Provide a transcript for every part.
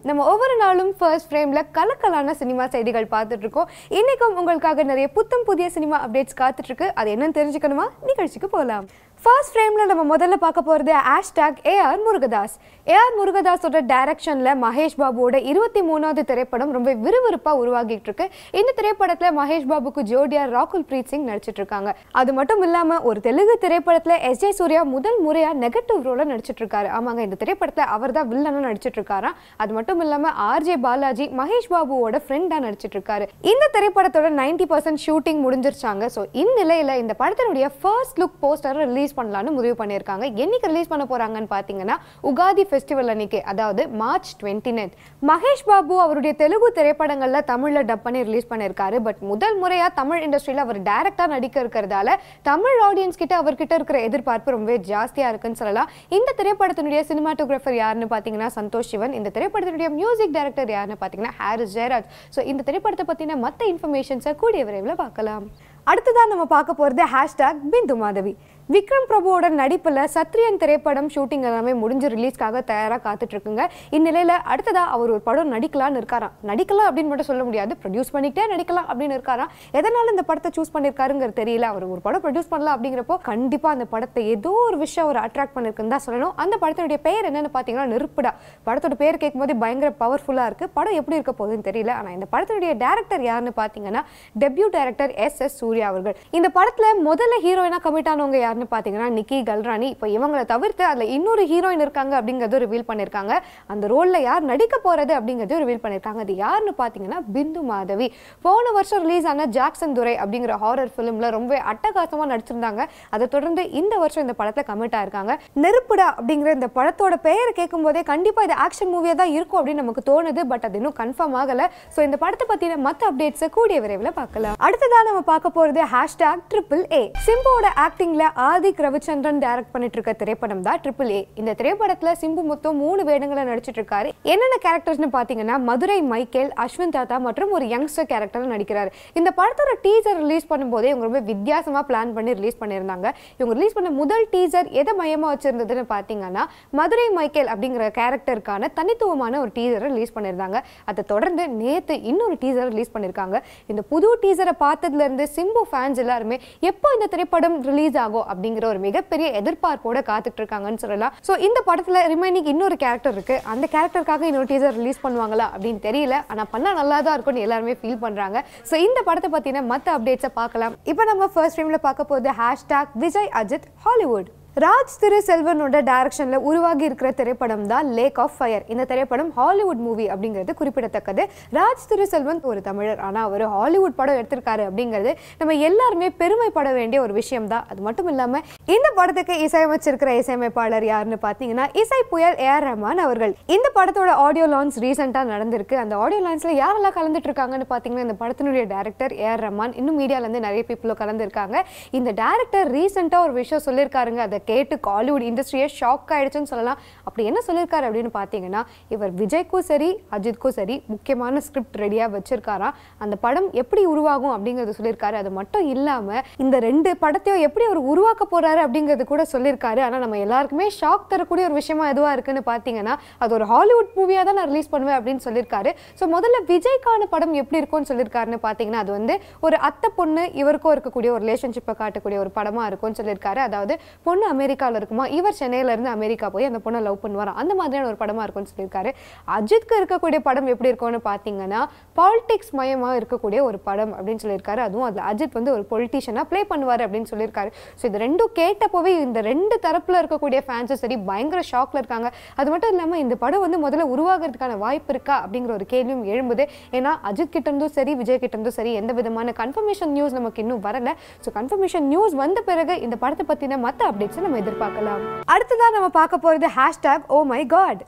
நம்ம ஒவ்வொரு நாளும் ஃபர்ஸ்ட் ஃப்ரேம்ல கலக்கலான சினிமா செய்திகள் பார்த்துட்டு இருக்கோம் இன்னைக்கும் உங்களுக்காக நிறைய புத்தம் புதிய சினிமா அப்டேட்ஸ் காத்துட்டு இருக்கு அது என்னன்னு தெரிஞ்சுக்கணுமா நிகழ்ச்சிக்கு போகலாம் ஃபர்ஸ்ட் ஃப்ரேம்ல நம்ம முதல்ல பார்க்க போறது ஹேஷ்டாக் ஏஆர் முருகதாஸ் ஏஆர் முருகதாஸோட டைரக்ஷன்ல மகேஷ் பாபுவோட இருபத்தி மூணாவது திரைப்படம் ரொம்ப விறுவிறுப்பா உருவாகிட்டு இருக்கு இந்த திரைப்படத்துல மகேஷ் பாபுக்கு ஜோடியா ராகுல் பிரீத் சிங் நடிச்சிட்டு இருக்காங்க அது மட்டும் இல்லாம ஒரு தெலுங்கு திரைப்படத்துல எஸ் ஜே சூர்யா முதல் முறையா நெகட்டிவ் ரோல நடிச்சிட்டு இருக்காரு ஆமாங்க இந்த திரைப்படத்துல அவர் தான் வில்லனா நடிச்சிட்டு இருக்காராம் அது மட்டும் இல்லாம ஆர்ஜே பாலாஜி மகேஷ் பாபுவோட ஃப்ரெண்டா நடிச்சிட்டு இருக்காரு இந்த திரைப்படத்தோட 90% பர்சன்ட் ஷூட்டிங் முடிஞ்சிருச்சாங்க ஸோ இந்நிலையில இந்த படத்தினுடைய ஃபர்ஸ்ட் லுக் போஸ்டர் ரிலீஸ் பண்ணலாம்னு முடிவு பண்ணியிருக்காங்க என்னைக்கு ரிலீஸ் பண்ண போறாங்கன்னு பார்த்தீங்கன்னா உகாதி ஃபெஸ்டிவல் அன்னைக்கு அதாவது மார்ச் டுவெண்ட்டி மகேஷ் பாபு அவருடைய தெலுங்கு திரைப்படங்கள்ல தமிழ்ல டப் பண்ணி ரிலீஸ் பண்ணியிருக்காரு பட் முதல் முறையா தமிழ் இண்டஸ்ட்ரியில அவர் டைரக்டா நடிக்க இருக்கிறதால தமிழ் ஆடியன்ஸ் கிட்ட அவர்கிட்ட இருக்கிற எதிர்பார்ப்பு ரொம்பவே ஜாஸ்தியா இருக்குன்னு சொல்லலாம் இந்த திரைப்படத்தினுடைய சினிமாட்டோகிராஃபர் யாருன்னு பார்த்தீங்கன்னா சந்தோஷ் சிவன் இந்த திரைப்படத்தினுடைய மியூசிக் டைரக்டர் யாருன்னு பார்த்தீங்கன்னா ஹாரிஸ் ஜெயராஜ் ஸோ இந்த திரைப்படத்தை பத்தின மற்ற இன்ஃபர்மேஷன்ஸை கூடிய விரைவில் பார்க்கலாம் அடுத்ததான் நம்ம பார்க்க போகிறது ஹேஷ்டாக் பிந்து மாதவி விக்ரம் பிரபுவோட நடிப்பில் சத்ரியன் திரைப்படம் ஷூட்டிங் எல்லாமே முடிஞ்சு ரிலீஸ்க்காக தயாராக காத்துட்டு இருக்குங்க இந்நிலையில் அடுத்ததாக அவர் ஒரு படம் நடிக்கலாம்னு இருக்காராம் நடிக்கலாம் அப்படின்னு மட்டும் சொல்ல முடியாது ப்ரொடியூஸ் பண்ணிக்கிட்டே நடிக்கலாம் அப்படின்னு இருக்காராம் எதனால இந்த படத்தை சூஸ் பண்ணியிருக்காருங்கிறது தெரியல அவர் ஒரு படம் ப்ரொடியூஸ் பண்ணலாம் அப்படிங்கிறப்போ கண்டிப்பாக அந்த படத்தை ஏதோ ஒரு விஷயம் அவர் அட்ராக்ட் பண்ணியிருக்குன்னு தான் சொல்லணும் அந்த படத்தினுடைய பெயர் என்னன்னு பார்த்தீங்கன்னா நெருப்புடா படத்தோட பேர் கேட்கும்போது பயங்கர பவர்ஃபுல்லாக இருக்குது படம் எப்படி இருக்க போகுதுன்னு தெரியல ஆனால் இந்த படத்தினுடைய டேரக்டர் யாருன்னு பார்த்தீங்கன்னா debut director S S Surya அவர்கள் இந்த படத்தில் முதல்ல ஹீரோயினாக கமிட் ஆனவங்க யாருன்னு பார்த்தீங்கன்னா நிக்கி கல்ராணி இப்போ இவங்களை தவிர்த்து அதில் இன்னொரு ஹீரோயின் இருக்காங்க அப்படிங்கிறதும் ரிவீல் பண்ணியிருக்காங்க அந்த ரோலில் யார் நடிக்க போகிறது அப்படிங்கிறதையும் ரிவீல் பண்ணியிருக்காங்க அது யாருன்னு பார்த்தீங்கன்னா பிந்து மாதவி போன வருஷம் ரிலீஸ் ஆன ஜாக்சன் துரை அப்படிங்கிற ஹாரர் ஃபிலிமில் ரொம்ப அட்டகாசமாக நடிச்சிருந்தாங்க அதை தொடர்ந்து இந்த வருஷம் இந்த படத்தில் கமிட் ஆயிருக்காங்க நெருப்புடா அப்படிங்கிற இந்த படத்தோட பெயரை கேட்கும் போதே கண்டிப்பாக இது ஆக்ஷன் மூவியாக தான் இருக்கும் அப்படின்னு நமக்கு தோணுது பட் அது இன்னும் கன்ஃபார்ம் ஆகலை ஸோ இந்த படத்தை பற்றின மற்ற அப்டேட்ஸை கூடிய விரைவில் பார்க்கலாம் அடுத்ததாக நம்ம பார்க்க போகிறது ஹேஷ்டாக் ட்ரிபிள் ஏ சிம்புவோட ஆக்டிங்ல ஆதிக் ரவிச்சந்திரன் டைரக்ட் பண்ணிட்டு இருக்க திரைப்படம் தான் ட்ரிபிள் ஏ இந்த திரைப்படத்துல சிம்பு மொத்தம் மூணு வேடங்களை நடிச்சிட்டு இருக்காரு என்னென்ன கேரக்டர்ஸ்னு பாத்தீங்கன்னா மதுரை மைக்கேல் அஸ்வின் தாத்தா மற்றும் ஒரு யங்ஸ்டர் கேரக்டர் நடிக்கிறாரு இந்த படத்தோட டீசர் ரிலீஸ் பண்ணும்போதே இவங்க ரொம்ப வித்தியாசமா பிளான் பண்ணி ரிலீஸ் பண்ணியிருந்தாங்க இவங்க ரிலீஸ் பண்ண முதல் டீசர் எதை மையமா வச்சிருந்ததுன்னு பாத்தீங்கன்னா மதுரை மைக்கேல் அப்படிங்கிற கேரக்டருக்கான தனித்துவமான ஒரு டீசரை ரிலீஸ் பண்ணியிருந்தாங்க அதை தொடர்ந்து நேத்து இன்னொரு டீசர் ரிலீஸ் பண்ணியிருக்காங்க இந்த புது டீசரை பார்த்ததுல இருந்து சிம்பு ஃபேன்ஸ் எல்லாருமே எப்போ இந்த திரைப்படம் ரிலீஸ் ஆகும் அப்படிங்கிற ஒரு மிகப்பெரிய எதிர்பார்ப்போட காத்துட்டு இருக்காங்கன்னு சொல்லலாம் ஸோ இந்த படத்துல ரிமைனிங் இன்னொரு கேரக்டர் இருக்கு அந்த கேரக்டருக்காக இன்னொரு டீசர் ரிலீஸ் பண்ணுவாங்களா அப்படின்னு தெரியல ஆனா பண்ணா நல்லா தான் இருக்கும்னு எல்லாருமே ஃபீல் பண்றாங்க ஸோ இந்த படத்தை பத்தின மற்ற அப்டேட்ஸை பார்க்கலாம் இப்போ நம்ம ஃபர்ஸ்ட் ஃப்ரேம்ல பார்க்க போகுது ஹேஷ்டாக் விஜய் அஜித் ஹாலிவுட் ராஜ் திரு செல்வனோட டைரக்ஷன்ல உருவாகி இருக்கிற திரைப்படம் தான் லேக் ஆஃப் ஃபயர் இந்த திரைப்படம் ஹாலிவுட் மூவி அப்படிங்கிறது குறிப்பிடத்தக்கது ராஜ் திரு செல்வன் ஒரு தமிழர் ஆனா அவர் ஹாலிவுட் படம் எடுத்திருக்காரு அப்படிங்கிறது நம்ம எல்லாருமே பெருமைப்பட வேண்டிய ஒரு விஷயம் தான் அது மட்டும் இல்லாம இந்த படத்துக்கு இசையமைச்சிருக்கிற இசையமைப்பாளர் யாருன்னு பார்த்தீங்கன்னா இசை புயல் ஏஆர் ரஹ்மான் அவர்கள் இந்த படத்தோட ஆடியோ லான்ச் ரீசெண்டாக நடந்திருக்கு அந்த ஆடியோ லான்ச்ல யாரெல்லாம் கலந்துட்டு இருக்காங்கன்னு பார்த்தீங்கன்னா இந்த படத்தினுடைய டேரக்டர் ஏஆர் ரஹ்மான் இன்னும் மீடியால இருந்து நிறைய பீப்புளும் கலந்துருக்காங்க இந்த டேரக்டர் ரீசெண்டாக ஒரு விஷயம் சொல்லியிருக்காருங்க அதை கேட்டு காலிவுட் இண்டஸ்ட்ரியே ஷாக் ஆயிடுச்சுன்னு சொல்லலாம் அப்படி என்ன சொல்லியிருக்காரு அப்படின்னு பார்த்தீங்கன்னா இவர் விஜய்க்கும் சரி அஜித்க்கும் சரி முக்கியமான ஸ்கிரிப்ட் ரெடியாக வச்சிருக்காராம் அந்த படம் எப்படி உருவாகும் அப்படிங்கிறது சொல்லியிருக்காரு அது மட்டும் இல்லாமல் இந்த ரெண்டு படத்தையும் எப்படி அவர் உருவாக்க போறாரு அப்படிங்கிறது கூட சொல்லியிருக்காரு ஆனால் நம்ம எல்லாருக்குமே ஷாக் தரக்கூடிய ஒரு விஷயமா எதுவாக இருக்குன்னு பார்த்தீங்கன்னா அது ஒரு ஹாலிவுட் மூவியாக தான் நான் ரிலீஸ் பண்ணுவேன் அப்படின்னு சொல்லியிருக்காரு ஸோ முதல்ல விஜய்க்கான படம் எப்படி இருக்கும்னு சொல்லியிருக்காருன்னு பார்த்தீங்கன்னா அது வந்து ஒரு அத்தை பொண்ணு இவருக்கும் இருக்கக்கூடிய ஒரு ரிலேஷன்ஷிப்பை காட்டக்கூடிய ஒரு படமாக இருக்கும்னு சொல்லியிருக்காரு அதாவது பொண்ணு அமெரிக்காவில் இருக்குமா இவர் சென்னையில இருந்து அமெரிக்கா போய் அந்த பொண்ணை லவ் பண்ணுவார் அந்த மாதிரியான ஒரு படமாக இருக்கும்னு சொல்லியிருக்காரு அஜித்க்கு இருக்கக்கூடிய படம் எப்படி இருக்கும்னு பார்த்தீங்கன்னா பாலிடிக்ஸ் மயமாக இருக்கக்கூடிய ஒரு படம் அப்படின்னு சொல்லியிருக்காரு அதுவும் அதில் அஜித் வந்து ஒரு பொலிட்டீஷியனாக ப்ளே பண்ணுவார் அப்படின்னு சொல்லியிருக்காரு ஸோ இது ரெண்டும் கேட்டப்போவே இந்த ரெண்டு தரப்பில் இருக்கக்கூடிய ஃபேன்ஸும் சரி பயங்கர ஷாக்ல இருக்காங்க அது மட்டும் இல்லாமல் இந்த படம் வந்து முதல்ல உருவாகிறதுக்கான வாய்ப்பு இருக்கா அப்படிங்கிற ஒரு கேள்வியும் எழும்புது ஏன்னா அஜித் கிட்ட இருந்தும் சரி விஜய் கிட்ட இருந்தும் சரி எந்த விதமான கன்ஃபர்மேஷன் நியூஸ் நமக்கு இன்னும் வரல ஸோ கன்ஃபர்மேஷன் நியூஸ் வந்த பிறகு இந்த படத்தை பற்றின மற்ற அப்டேட்ஸை நம்ம எதிர்பார்க்கலாம் அடுத்ததாக நம்ம பார்க்க போகிறது ஹேஷ்டாக் ஓ மை காட்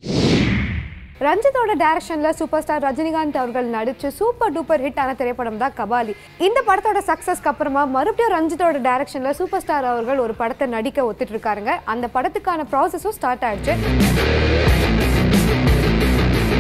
ரஞ்சித்தோட டைரக்ஷன்ல சூப்பர் ஸ்டார் ரஜினிகாந்த் அவர்கள் நடிச்சு சூப்பர் டூப்பர் ஹிட் ஆன திரைப்படம் தான் கபாலி இந்த படத்தோட சக்சஸ்க்கு அப்புறமா மறுபடியும் ரஞ்சித்தோட டைரக்ஷன்ல சூப்பர் ஸ்டார் அவர்கள் ஒரு படத்தை நடிக்க ஒத்துட்டு இருக்காருங்க அந்த படத்துக்கான ப்ராசஸும் ஸ்டார்ட் ஆயிடுச்சு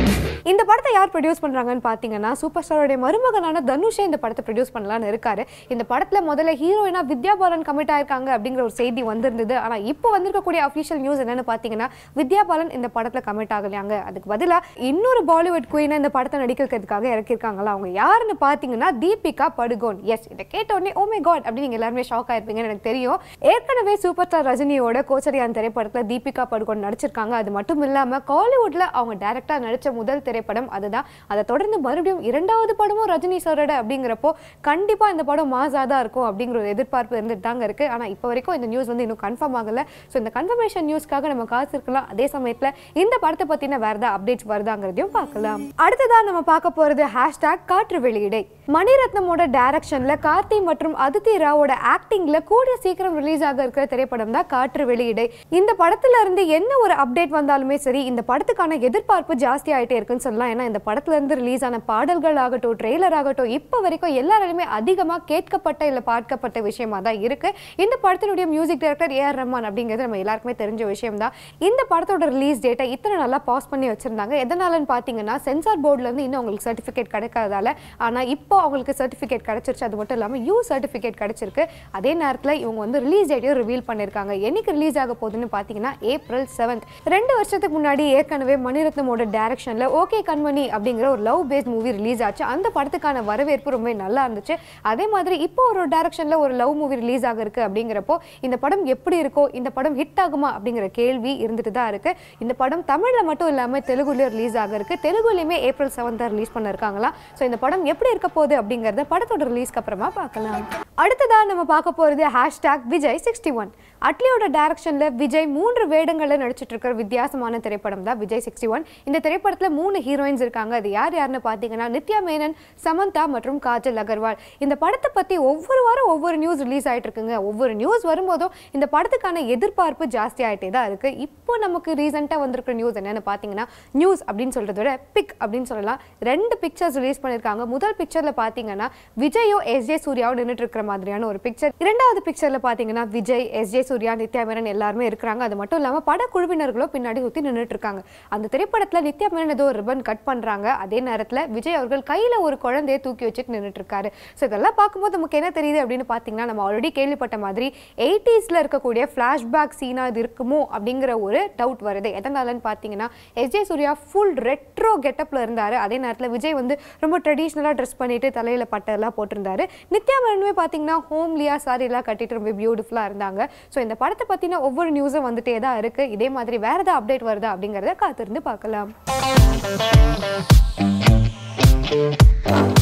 இந்த படத்தை யார் ப்ரொடியூஸ் பண்றாங்கன்னு பார்த்தீங்கன்னா சூப்பர் ஸ்டாரோடைய மருமகனான தனுஷே இந்த படத்தை ப்ரொடியூஸ் பண்ணலாம்னு இருக்காரு இந்த படத்துல முதல்ல ஹீரோயினா வித்யா பாலன் கமிட் ஆயிருக்காங்க அப்படிங்கிற ஒரு செய்தி வந்திருந்தது ஆனா இப்போ வந்திருக்கக்கூடிய அஃபிஷியல் நியூஸ் என்னன்னு பார்த்தீங்கன்னா வித்யா பாலன் இந்த படத்துல கமிட் ஆகலையாங்க அதுக்கு பதிலா இன்னொரு பாலிவுட் குயினை இந்த படத்தை நடிக்கிறதுக்காக இறக்கியிருக்காங்களா அவங்க யாருன்னு பார்த்தீங்கன்னா தீபிகா படுகோன் எஸ் இதை கேட்ட உடனே ஓ மை காட் அப்படின்னு நீங்க எல்லாருமே ஷாக் ஆயிருப்பீங்கன்னு எனக்கு தெரியும் ஏற்கனவே சூப்பர் ஸ்டார் ரஜினியோட கோச்சரியான் திரைப்படத்துல தீபிகா படுகோன் நடிச்சிருக்காங்க அது மட்டும் இல்லாம காலிவுட்ல அவங்க டைரக்டா நடிச்ச முதல் திரைப்படம் அதுதான் அதை தொடர்ந்து மறுபடியும் இரண்டாவது படமும் ரஜினி சாரோட அப்படிங்கிறப்போ கண்டிப்பா இந்த படம் மாசா தான் இருக்கும் அப்படிங்கிற ஒரு எதிர்பார்ப்பு இருந்துட்டு தாங்க இருக்கு ஆனா இப்போ வரைக்கும் இந்த நியூஸ் வந்து இன்னும் கன்ஃபார்ம் ஆகல ஸோ இந்த கன்ஃபர்மேஷன் நியூஸ்க்காக நம்ம காத்திருக்கலாம் அதே சமயத்துல இந்த படத்தை பத்தின வேற ஏதாவது அப்டேட்ஸ் வருதாங்கிறதையும் பார்க்கலாம் அடுத்ததா நம்ம பார்க்க போறது ஹேஷ்டாக் காற்று வெளியிடை மணிரத்னமோட டைரக்ஷன்ல கார்த்தி மற்றும் அதித்தி ராவோட ஆக்டிங்ல கூடிய சீக்கிரம் ரிலீஸ் ஆக இருக்கிற திரைப்படம் தான் காற்று வெளியிடை இந்த படத்துல இருந்து என்ன ஒரு அப்டேட் வந்தாலுமே சரி இந்த படத்துக்கான எதிர்பார்ப்பு ஜாஸ்தி ஆயிட்டே இருக்குன்னு சொல்லலாம் ஏன்னா இந்த படத்துல இருந்து ரிலீஸ் ஆன பாடல்கள் ஆகட்டும் ட்ரெய்லர் ஆகட்டும் இப்போ வரைக்கும் எல்லாராலுமே அதிகமா கேட்கப்பட்ட இல்ல பார்க்கப்பட்ட விஷயமா தான் இருக்கு இந்த படத்தினுடைய மியூசிக் டைரக்டர் ஏஆர் ரஹ்மான் அப்படிங்கிறது நம்ம எல்லாருக்குமே தெரிஞ்ச விஷயம் தான் இந்த படத்தோட ரிலீஸ் டேட்டை இத்தனை நல்லா பாஸ் பண்ணி வச்சிருந்தாங்க எதனாலன்னு பார்த்தீங்கன்னா சென்சார் போர்டுல இருந்து இன்னும் உங்களுக்கு சர்டிஃபிகேட் கிடைக்காததால ஆனா இப்போ அவங்களுக்கு சர்டிஃபிகேட் கிடைச்சிருச்சு அது மட்டும் இல்லாமல் யூ சர்டிஃபிகேட் கிடைச்சிருக்கு அதே நேரத்தில் இவங்க வந்து ரிலீஸ் டேட்டையும் ரிவீல் பண்ணியிருக்காங்க என்னைக்கு ரிலீஸ் ஆக போகுதுன்னு பார்த்தீங்கன்னா ஏப்ரல் செவன்த் ரெண்டு வருஷத்துக்கு முன்னாடி ஏற்கனவே மணிரத்னமோட டைரக்ஷனில் ஓகே கண்மணி அப்படிங்கிற ஒரு லவ் பேஸ்ட் மூவி ரிலீஸ் ஆச்சு அந்த படத்துக்கான வரவேற்பு ரொம்ப நல்லா இருந்துச்சு அதே மாதிரி இப்போ ஒரு டைரக்ஷனில் ஒரு லவ் மூவி ரிலீஸ் ஆக இருக்கு அப்படிங்கிறப்போ இந்த படம் எப்படி இருக்கோ இந்த படம் ஹிட் ஆகுமா அப்படிங்கிற கேள்வி இருந்துட்டு தான் இருக்கு இந்த படம் தமிழில் மட்டும் இல்லாமல் தெலுங்குலேயும் ரிலீஸ் ஆக இருக்கு தெலுங்குலையுமே ஏப்ரல் செவன்த் தான் ரிலீஸ் பண்ணிருக்காங்களா ஸோ இந்த படம் எப்படி இருக்க போகுது அப்படிங்கிறத படத்தோட ரிலீஸ்க்கு அப்புறமா பார்க்கலாம் அடுத்ததா நம்ம பார்க்க போகிறது ஹேஷ்டாக் விஜய் சிக்ஸ்டி ஒன் அட்லியோட டைரக்ஷனில் விஜய் மூன்று வேடங்களில் நடிச்சிட்டு இருக்கிற வித்தியாசமான திரைப்படம் தான் விஜய் சிக்ஸ்டி ஒன் இந்த திரைப்படத்தில் மூணு ஹீரோயின்ஸ் இருக்காங்க அது யார் யாருன்னு பார்த்தீங்கன்னா நித்யா மேனன் சமந்தா மற்றும் காஜல் அகர்வால் இந்த படத்தை பற்றி ஒவ்வொரு வாரம் ஒவ்வொரு நியூஸ் ரிலீஸ் ஆகிட்டு இருக்குங்க ஒவ்வொரு நியூஸ் வரும்போதும் இந்த படத்துக்கான எதிர்பார்ப்பு ஜாஸ்தி ஆகிட்டே தான் இருக்குது இப்போ நமக்கு ரீசெண்டாக வந்திருக்கிற நியூஸ் என்னென்னு பார்த்தீங்கன்னா நியூஸ் அப்படின்னு சொல்கிறத விட பிக் அப்படின்னு சொல்லலாம் ரெண்டு பிக்சர்ஸ் ரிலீஸ் பண்ணியிருக்காங்க முதல் பிக்சரில் பார்த்தீங்கன்னா விஜயோ எஸ் ஜே சூர்யாவும் நின்றுட்டு இருக்கிற மாதிரியான ஒரு பிக்சர் இரண்டாவது பிக்சரில் பார்த்தீங்கன்னா விஜய் எஸ் ஜே சூர்யா நித்யா மேனன் எல்லாருமே இருக்கிறாங்க அது மட்டும் இல்லாமல் படக்குழுவினர்களும் பின்னாடி சுற்றி நின்றுட்டு இருக்காங்க அந்த திரைப்படத்தில் நித்யா மேனன் ஏதோ ஒரு ரிப்பன் கட் பண்ணுறாங்க அதே நேரத்தில் விஜய் அவர்கள் கையில் ஒரு குழந்தையை தூக்கி வச்சுட்டு நின்றுட்டு இருக்காரு ஸோ இதெல்லாம் பார்க்கும்போது நமக்கு என்ன தெரியுது அப்படின்னு பார்த்தீங்கன்னா நம்ம ஆல்ரெடி கேள்விப்பட்ட மாதிரி எயிட்டிஸில் இருக்கக்கூடிய ஃப்ளாஷ்பேக் சீனாக இது இருக்குமோ அப்படிங்கிற ஒரு டவுட் வருது எதனாலன்னு பார்த்தீங்கன்னா S J Suryah full retro கெட்டப்பில் இருந்தார் அதே நேரத்தில் விஜய் வந்து ரொம்ப ட்ரெடிஷ்னலாக ட்ரெஸ் பண்ணிட்டு தலையில் பட்டெல்லாம் போட்டிருந்தாரு நித்யா மேனனுமே பார்த்தீங்கன்னா ஹோம்லியாக சாரியெல்லாம் கட்டிட்டு ரொம்ப பியூட்டிஃபுல்லாக இருந்தாங்க ஸோ இந்த படத்தை பற்றின ஒவ்வொரு நியூஸும் வந்துட்டே தான் இருக்குது இதே மாதிரி வேறு ஏதாவது அப்டேட் வருதா அப்படிங்கிறத காத்திருந்து பார்க்கலாம்